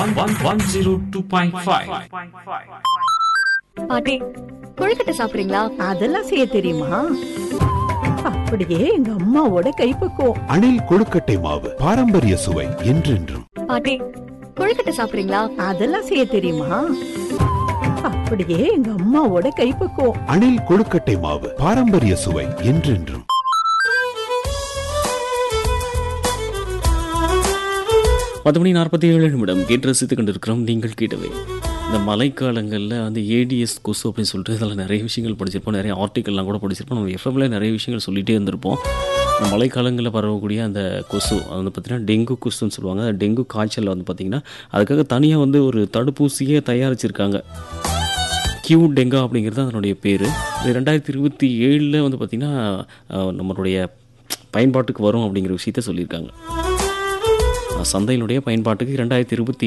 one one one zero two point five. பாட்டி கொழுக்கட்டை சாப்பிடுறீங்களா அதெல்லாம் செய்ய தெரியுமா அப்படியே எங்க அம்மாவோட கைப்பக்குவம் அணில் கொழுக்கட்டை மாவு பாரம்பரிய சுவை என்றென்றும் பாட்டி கொழுக்கட்டை சாப்பிடுறீங்களா அதெல்லாம் செய்ய தெரியுமா அப்படியே எங்க அம்மாவோட கைப்பக்குவம் அணில் கொழுக்கட்டை மாவு பாரம்பரிய சுவை என்றென்றும் பத்து மணி நாற்பத்தி ஏழு நிமிடம் கேட்டு ரசித்து கொண்டிருக்கிறோம் நீங்கள் கேட்டவை இந்த மழைக்காலங்களில் வந்து ஏடிஎஸ் கொசு அப்படின்னு சொல்லிட்டு இதில் நிறைய விஷயங்கள் படிச்சிருப்போம் நிறைய ஆர்டிக்கல்லாம் கூட படிச்சிருப்போம் நம்ம எஃப்எம்ல நிறைய விஷயங்கள் சொல்லிகிட்டே இருந்திருப்போம் இந்த மழைக்காலங்களில் பரவக்கூடிய அந்த கொசு அது வந்து பார்த்திங்கன்னா டெங்கு கொசுன்னு சொல்லுவாங்க அந்த டெங்கு காய்ச்சல் வந்து பார்த்திங்கன்னா அதுக்காக தனியாக வந்து ஒரு தடுப்பூசியே தயாரிச்சிருக்காங்க கியூ டெங்கா அப்படிங்கிறது அதனுடைய பேர் இது ரெண்டாயிரத்தி இருபத்தி ஏழில் வந்து பார்த்திங்கன்னா அஹ், நம்மளுடைய பயன்பாட்டுக்கு வரும் அப்படிங்கிற விஷயத்த சொல்லியிருக்காங்க சந்தையினுடைய பயன்பாட்டுக்கு ரெண்டாயிரத்தி இருபத்தி